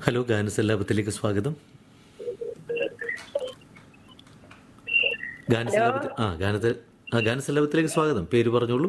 Hello ഗാനസല്ലാപത്തിലേക്ക് സ്വാഗതം ഗാനസല്ലാപത്തിൽ ആ ഗാനത്തെ ആ ഗാനസല്ലാപത്തിലേക്ക് സ്വാഗതം പേര് പറഞ്ഞോളൂ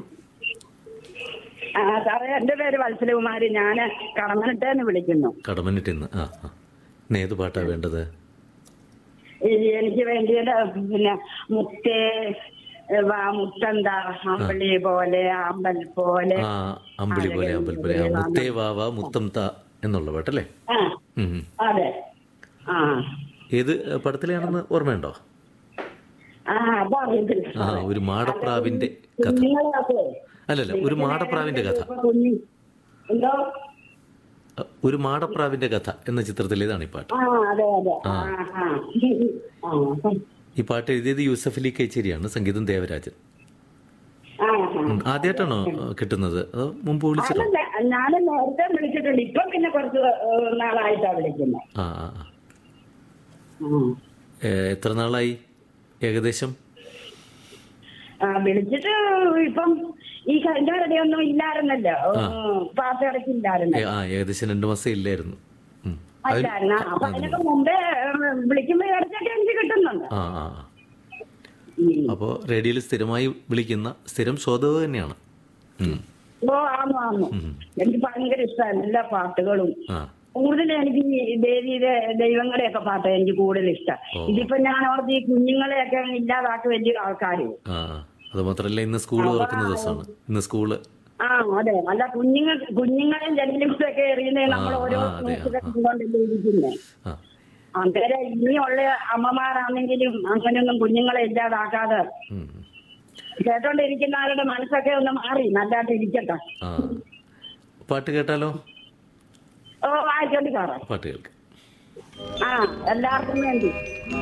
ആ സാറേ എന്റെ പേര് വത്സലകുമാരി ഞാൻ കടമനട്ടേന്ന് വിളിക്കുന്നു കടമനിട്ടിന്ന് ആ ആ ഇന്ന് ഏത് പാട്ടാ വേണ്ടത് ഈ എനിക്ക് വേണ്ടിയത് പിന്നെ മുത്തേ ഏ, വാ മുത്തന്താ അമ്പളി പോലെ അമ്പൽ പോലെ ആ അമ്പിളി പോലെ അമ്പൽ പോലെ ആ മുത്തേ വാവ മുത്തം ത എന്നുള്ള പാട്ടല്ലേ ആ ഉം, ഉം. അതെ ആ ഏത് പടത്തിലാണെന്ന് ഓർമ്മയുണ്ടോ ആ അതറിയത്തില്ല ആ ഒരു മാടപ്രാവിന്റെ കഥ കുഞ്ഞുങ്ങളൊക്കെ അല്ലല്ല ഒരു മാടപ്രാവിന്റെ കഥ ഇപ്പൊ കുഞ്ഞു എന്തോ അ, ഒരു മാടപ്രാവിന്റെ കഥ എന്ന ചിത്രത്തിലേതാണ് ഈ പാട്ട് ആ അതെ അതെ ആ ആ ആ ഈ പാട്ട് എഴുതിയത് യൂസഫ് അലി കൈച്ചേരിയാണ് സംഗീതം ദേവരാജൻ ആ ആ ഉം. ആദ്യമായിട്ടാണോ അ, കിട്ടുന്നത് അതോ മുമ്പ് വിളിച്ചിട്ടോ അല്ലല്ല ഞാൻ നേരത്തെ വിളിച്ചിട്ടുണ്ട് ഇപ്പൊ പിന്നെ കുറച്ച് ഏഹ്, നാളായിട്ടാ വിളിക്കുന്നത് ആ ആ ആ. ഏ, എത്ര നാളായി ഏകദേശം ആ വിളിച്ചിട്ട് ഇപ്പം ഈ കഴിഞ്ഞ ഒന്നും ഇല്ലായിരുന്നല്ലോ പാസ് ഏ, അടച്ചില്ലായിരുന്നു ആ ഏകദേശം രണ്ടു മാസം ഇല്ലായിരുന്നു ഉം. അതിന് അല്ലായിരുന്നു അപ്പൊ അതിനൊക്കെ മുമ്പേ ഏഹ്, വിളിക്കുമ്പോ ഇടയ്ക്കൊക്കെ എനിക്ക് കിട്ടുന്നുണ്ട് ആ ആ ആ. ഉം. അപ്പോൾ റേഡിയോയിൽ സ്ഥിരമായി വിളിക്കുന്ന സ്ഥിരം ശ്രോതാവ് തന്നെയാണ് ഉം. ഓ ആന്നു ആന്നു എനിക്ക് ഭയങ്കര ഇഷ്ടമാണ് എല്ലാ പാട്ടുകളും ആ കൂടുതൽ എനിക്ക് ഈ ദേവിയുടെ ദൈവങ്ങളുടെയൊക്കെ പാട്ട് എനിക്ക് കൂടുതൽ ഇഷ്ടം ഓ. ഇതിപ്പോ ഞാൻ ഓർത്ത് ഈ കുഞ്ഞുങ്ങളെയൊക്കെ ഇല്ലാതാക്കി വലിയ ആൾക്കാര് ആ അത് മാത്രമല്ല ഇന്ന് സ്കൂൾ തുറക്കുന്ന ദിവസമാണ് ഇന്ന് സ്കൂള് ആ അതെ അല്ല കുഞ്ഞുങ്ങൾ കുഞ്ഞുങ്ങളെയും ജനലും കൂടെ ഒക്കെ എറിയുന്നത് നമ്മൾ ആ, ഓരോ ആ, അതെ, ന്യൂസിലൊക്കെ ആ. കണ്ടുകൊണ്ടല്ലേ ഇരിക്കുന്നത് ആ അന്നേരം ഇനിയുള്ള അമ്മമാരാണെങ്കിലും അങ്ങനെയൊന്നും കുഞ്ഞുങ്ങളെ ഇല്ലാതാക്കാതെ ഉം. കേട്ടോണ്ടിരിക്കുന്നവരുടെ മനസ്സൊക്കെ ഒന്ന് മാറി നല്ലതായിട്ട് ഇരിക്കട്ടെ ആ പാട്ട് കേട്ടാലോ ഓ ആയിക്കോട്ടെ സാറേ പാട്ട് കേൾക്കാം ആ എല്ലാവർക്കും വേണ്ടി